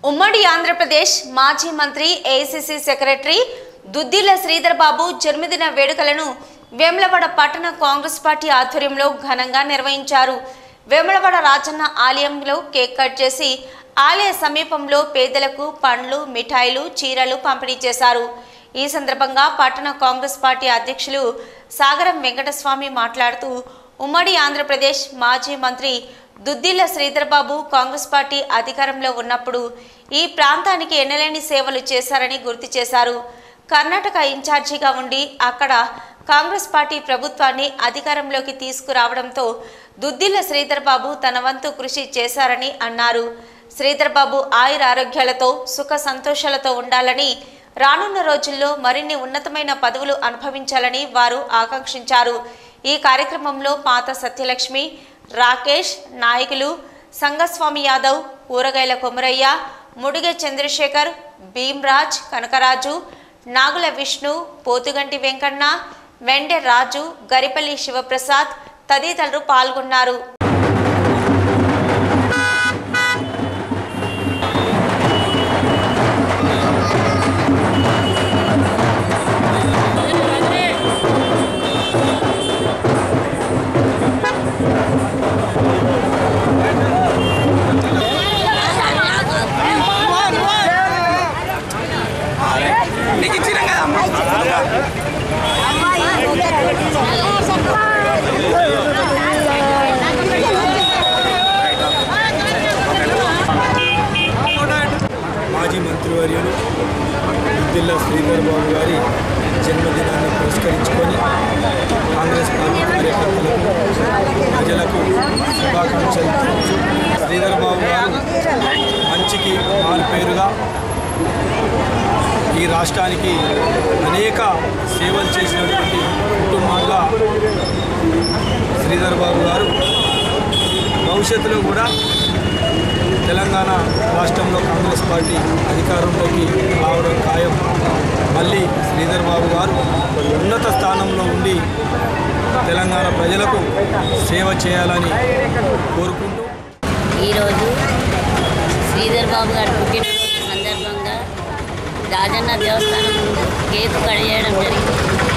ఉమ్మడి ఆంధ్రప్రదేశ్ మాజీ మంత్రి ఏఐసిసి సెక్రటరీ దుద్దిల శ్రీధర్ బాబు జన్మదిన వేడుకలను వేములవాడ పట్టణ కాంగ్రెస్ పార్టీ ఆధ్వర్యంలో ఘనంగా నిర్వహించారు వేములవాడ రాజన్న ఆలయంలో కేక్ కట్ చేసి ఆలయ సమీపంలో పేదలకు పండ్లు మిఠాయిలు చీరలు పంపిణీ చేశారు ఈ సందర్భంగా పట్టణ కాంగ్రెస్ పార్టీ అధ్యక్షులు సాగరం వెంకటస్వామి మాట్లాడుతూ ఉమ్మడి ఆంధ్రప్రదేశ్ మాజీ మంత్రి దుద్దిల్ల శ్రీధర్ బాబు కాంగ్రెస్ పార్టీ అధికారంలో ఉన్నప్పుడు ఈ ప్రాంతానికి ఎన్నలేని సేవలు చేశారని గుర్తు చేశారు కర్ణాటక ఇన్ఛార్జిగా ఉండి అక్కడ కాంగ్రెస్ పార్టీ ప్రభుత్వాన్ని అధికారంలోకి తీసుకురావడంతో దుద్దిల్ల శ్రీధర్ బాబు తన వంతు కృషి చేశారని అన్నారు శ్రీధర్ బాబు ఆయుర ఆరోగ్యాలతో సుఖ సంతోషాలతో ఉండాలని రానున్న రోజుల్లో మరిన్ని ఉన్నతమైన పదవులు అనుభవించాలని వారు ఆకాంక్షించారు ఈ కార్యక్రమంలో పాత సత్యలక్ష్మి రాకేష్ నాయకులు సంగస్వామి యాదవ్ ఊరగాయల కొమరయ్య ముడిగె చంద్రశేఖర్ భీమ్రాజ్ కనకరాజు నాగుల విష్ణు పోతుగంటి వెంకన్న వెండె రాజు గరిపల్లి శివప్రసాద్ తదితరులు పాల్గొన్నారు నీకు ఇచ్చినాం కదా అమ్మ మాజీ మంత్రివర్యులు దుద్దిల్ల శ్రీధర్ బాబు గారి జన్మదినాన్ని పురస్కరించుకొని కాంగ్రెస్ పార్టీ కార్యకర్తలకు ప్రజలకు శుభాకాంక్షలు తెలుపుతూ శ్రీధర్ బాబు గారు మంచికి మారు పేరుగా ఈ రాష్ట్రానికి అనేక సేవలు చేసినటువంటి కుటుంబంగా శ్రీధర్ బాబు గారు భవిష్యత్తులో కూడా తెలంగాణ రాష్ట్రంలో కాంగ్రెస్ పార్టీ అధికారంలోకి రావడం ఖాయం మళ్ళీ శ్రీధర్ బాబు గారు ఉన్నత స్థానంలో ఉండి తెలంగాణ ప్రజలకు సేవ చేయాలని కోరుకుంటూ ఈరోజు శ్రీధర్ బాబు గారి పుట్టినరోజు సందర్భంగా రాజన్న దేవస్థానం ముందు కేకు కట్ చేయడం జరిగింది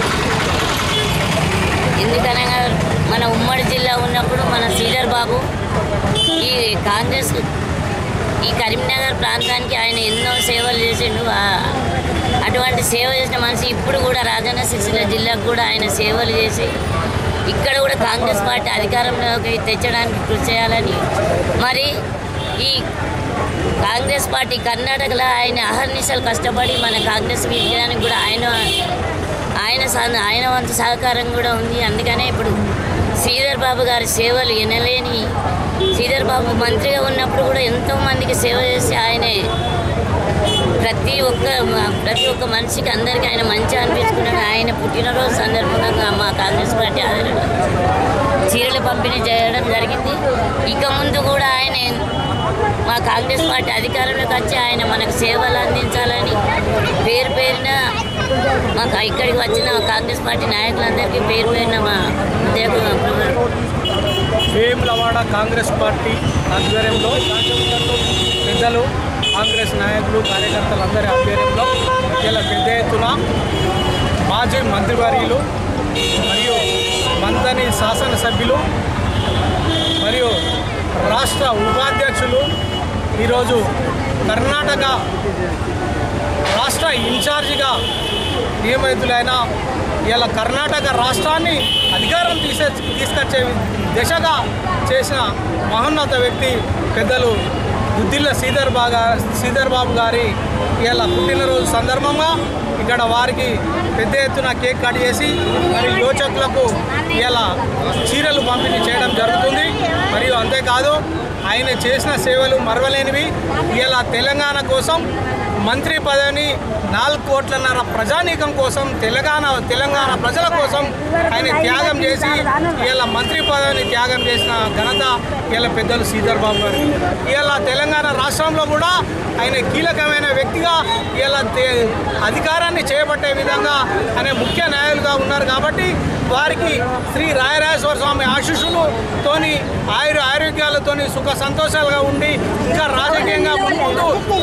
ఎందుకనగా మన ఉమ్మడి జిల్లా ఉన్నప్పుడు మన శ్రీధర్ బాబు ఈ కాంగ్రెస్ ఈ కరీంనగర్ ప్రాంతానికి ఆయన ఎన్నో సేవలు చేసిండు ఆ- అటువంటి సేవ చేసిన మనిషి ఇప్పుడు కూడా రాజన్న సిరిసిల్ల జిల్లాకు కూడా ఆయన సేవలు చేసి ఇక్కడ కూడా కాంగ్రెస్ పార్టీ అధికారంలోకి తెచ్చడానికి కృషి చేయాలని మరి ఈ కాంగ్రెస్ పార్టీ కర్ణాటకలో ఆయన అహర్నిశలు కష్టపడి మన కాంగ్రెస్ విజయానికి కూడా ఆయన ఆయన సహ- ఆయన వంతు సహకారం కూడా ఉంది అందుకనే ఇప్పుడు శ్రీధర్ బాబు గారి సేవలు ఎనలేని శ్రీధర్ బాబు మంత్రిగా ఉన్నప్పుడు కూడా ఎంతో మందికి సేవ చేసి ఆయన ప్రతి ఒక్క ప్రతి ఒక్క మనిషికి అందరికీ ఆయన మంచిగా అనిపించుకున్నాడు ఆయన పుట్టినరోజు సందర్భంగా మా కాంగ్రెస్ పార్టీ ఆధ్వర్యంలో చీరలు పంపిణీ చేయడం జరిగింది ఇక ముందు కూడా ఆయన మా కాంగ్రెస్ పార్టీ అధికారంలోకి వచ్చి ఆయన మనకు సేవలు అందించాలని పేరు పేరున మాకు ఇక్కడికి వచ్చిన కాంగ్రెస్ పార్టీ నాయకులందరికీ పేరు పేరున మా ఉద్యోగ వేములవాడ కాంగ్రెస్ పార్టీ ఆధ్వర్యంలో పెద్దలు కాంగ్రెస్ నాయకులు కార్యకర్తలందరి ఆధ్వర్యంలో ఇలా పెద్ద ఎత్తున మాజీ మంత్రివర్యులు మరియు మంతని శాసనసభ్యులు మరియు రాష్ట్ర ఉపాధ్యక్షులు ఈరోజు కర్ణాటక రాష్ట్ర ఇన్ఛార్జిగా నియమితులైన ఇలా కర్ణాటక రాష్ట్రాన్ని అధికారం తీసే తీసుకొచ్చే దిశగా చేసిన మహోన్నత వ్యక్తి పెద్దలు బుద్దిల్ల శ్రీధర్ బాగా శ్రీధర్ బాబు గారి ఇలా పుట్టినరోజు సందర్భంగా ఇక్కడ వారికి పెద్ద ఎత్తున కేక్ కట్ చేసి మరి యోచకులకు ఇలా చీరలు పంపిణీ చేయడం జరుగుతుంది మరియు అంతేకాదు ఆయన చేసిన సేవలు మరవలేనివి ఇలా తెలంగాణ కోసం మంత్రి పదవిని నాలుగు కోట్లన్నర ప్రజానీకం కోసం తెలంగాణ తెలంగాణ ప్రజల కోసం ఆయన త్యాగం చేసి ఇలా మంత్రి పదవిని త్యాగం చేసిన ఘనత ఇలా పెద్దలు శ్రీధర్ బాబు గారు ఇలా తెలంగాణ రాష్ట్రంలో కూడా ఆయన కీలకమైన వ్యక్తిగా ఇలా అధికారాన్ని చేపట్టే విధంగా అనే ముఖ్య నాయకులుగా ఉన్నారు కాబట్టి వారికి శ్రీ రాయరాజేశ్వర స్వామి ఆశీస్సులతోని ఆయుర ఆరోగ్యాలతోని సుఖ సంతోషాలుగా ఉండి ఇంకా రాజకీయంగా ముందు